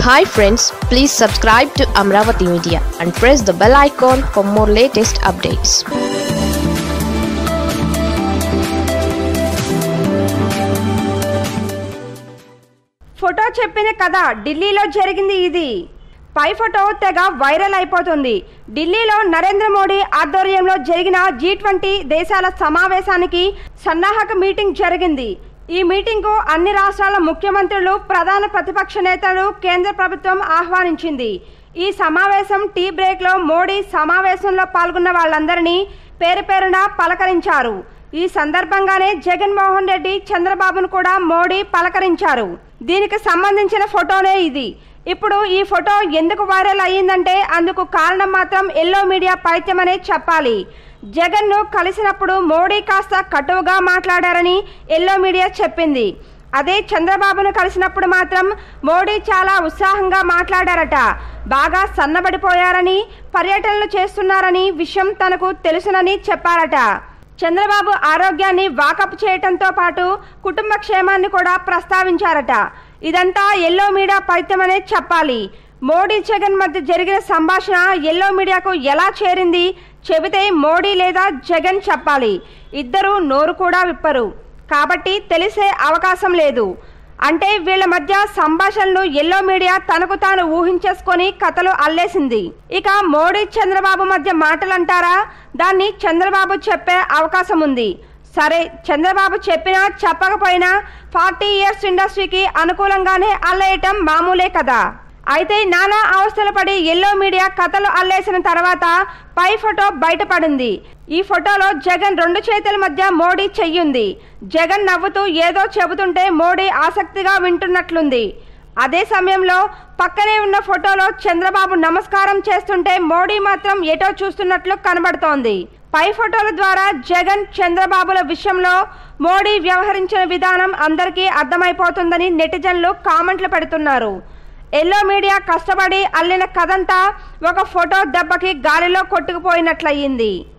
hi friends please subscribe to Amaravati media and press the bell icon for more latest updates photo చెప్పిన కథ ఢిల్లీలో జరిగింది ఇది పై photo తెగ వైరల్ అయిపోతుంది ఢిల్లీలో నరేంద్ర మోడీ ఆధ్వర్యంలో జరిగిన జీ ట్వంటీ దేశాల సమావేశానికి సన్నాహక మీటింగ్ జరిగింది ఈ మీటింగ్కు అన్ని రాష్ట్రాల ముఖ్యమంత్రులు ప్రధాన ప్రతిపక్ష నేతలు కేంద్ర ప్రభుత్వం ఆహ్వానించింది ఈ సమావేశం టీ బ్రేక్లో మోడీ సమావేశంలో పాల్గొన్న వాళ్ళందరినీ పేరు పేరున పలకరించారు ఈ సందర్భంగానే జగన్మోహన్ రెడ్డి చంద్రబాబును కూడా మోడీ పలకరించారు దీనికి సంబంధించిన ఫోటోనే ఇది ఇప్పుడు ఈ ఫోటో ఎందుకు వైరల్ అయ్యిందంటే అందుకు కారణం మాత్రం ఎల్లో మీడియా పైత్యమనే చెప్పాలి జగన్ను కలిసినప్పుడు మోడీ కాస్త కటువుగా మాట్లాడారని ఎల్లో మీడియా చెప్పింది అదే చంద్రబాబును కలిసినప్పుడు మాత్రం మోడీ చాలా ఉత్సాహంగా మాట్లాడారట బాగా సన్నబడిపోయారని పర్యటనలు చేస్తున్నారని విషయం తనకు తెలుసునని చెప్పారట చంద్రబాబు ఆరోగ్యాన్ని వాకప్ చేయటంతో పాటు కుటుంబ క్షేమాన్ని కూడా ప్రస్తావించారట ఇదంతా ఎల్లో మీడియా ఫలితమనే చెప్పాలి మోడీ జగన్ మధ్య జరిగిన సంభాషణ ఎల్లో మీడియాకు ఎలా చేరింది చెబితే మోడీ లేదా జగన్ చెప్పాలి ఇద్దరు నోరు కూడా విప్పరు కాబట్టి తెలిసే అవకాశం లేదు అంటే వీళ్ళ మధ్య సంభాషణలు ఎల్లో మీడియా తనకు తాను ఊహించేసుకొని కథలు అల్లేసింది ఇక మోడీ చంద్రబాబు మధ్య మాటలంటారా దాన్ని చంద్రబాబు చెప్పే అవకాశం ఉంది సరే చంద్రబాబు చెప్పినా చెప్పకపోయినా ఫార్టీ ఇయర్స్ ఇండస్ట్రీకి అనుకూలంగానే అల్లేయటం మామూలే కదా అయితే నానా అవస్థలు పడి ఎల్లో మీడియా కథలు అల్లేసిన తర్వాత పై ఫోటో బయటపడింది ఈ ఫోటోలో జగన్ రెండు చేతుల మధ్య మోడీ చెయ్యుంది జగన్ నవ్వుతూ ఏదో చెబుతుంటే మోడీ ఆసక్తిగా వింటున్నట్లుంది అదే సమయంలో పక్కనే ఉన్న ఫోటోలో చంద్రబాబు నమస్కారం చేస్తుంటే మోడీ మాత్రం ఎటో చూస్తున్నట్లు కనబడుతోంది పై ఫోటోల ద్వారా జగన్ చంద్రబాబుల విషయంలో మోడీ వ్యవహరించిన విధానం అందరికీ అర్థమైపోతుందని నెటిజన్లు కామెంట్లు పెడుతున్నారు ఎల్లో మీడియా కష్టపడి అల్లిన కథంతా ఒక ఫోటో దెబ్బకి గాలిలో కొట్టుకుపోయినట్లయింది